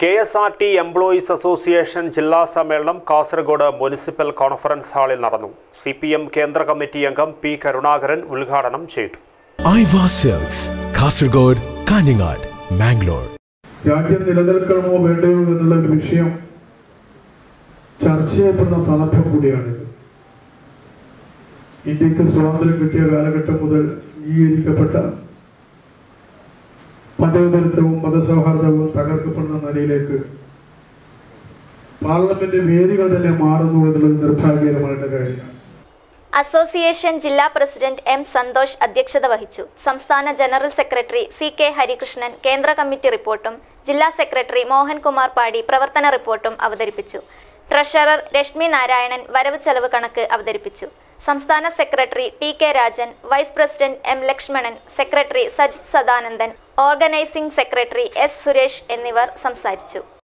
K S R T employees association ജില്ലാ സമ്മേളനം Kasaragod municipal conference ഹാളിൽ നടന്നു സി പി എം കേന്ദ്ര കമ്മിറ്റി അംഗം പി കരുണാകരൻ ഉദ്ഘാടനം ചെയ്തു ഐവാ സെൽസ് കാസർഗോഡ് കാഞ്ഞങ്ങാട് മാംഗ്ലൂർ രാജ്യം നിലനിൽക്കണമോ വേണ്ടയോ എന്നുള്ള ഒരു വിഷയം ചർച്ച ചെയ്യപ്പെടുന്ന സന്ദർഭം കൂടിയാണിത് ഇന്ത്യക്ക് സ്വാതന്ത്ര്യം കിട്ടിയ കാലഘട്ടം മുതൽ അംഗീകരിക്കപ്പെട്ട മതേതരത്വവും മതസൗഹാർദ്ദവും തകർക്കപ്പെടുന്ന നിലയിലേക്ക് പാർലമെന്റ് വേദികൾ തന്നെ മാറുന്നു എന്നുള്ളത് നിർഭാഗ്യകരമായിട്ട് കാര്യമാണ് അസോസിയേഷൻ ജില്ലാ പ്രസിഡന്റ് എം സന്തോഷ് അധ്യക്ഷത വഹിച്ചു സംസ്ഥാന general secretary C K Harikrishnan കേന്ദ്ര കമ്മിറ്റി റിപ്പോർട്ടും ജില്ലാ സെക്രട്ടറി മോഹൻകുമാർ പാടി പ്രവർത്തന റിപ്പോർട്ടും അവതരിപ്പിച്ചു ട്രഷറർ രശ്മി നാരായണൻ വരവ് ചെലവ് കണക്ക് അവതരിപ്പിച്ചു സംസ്ഥാന secretary T K Rajan vice president M Lakshmanan secretary Sajith Sadanandan organising secretary S Suresh എന്നിവർ സംസാരിച്ചു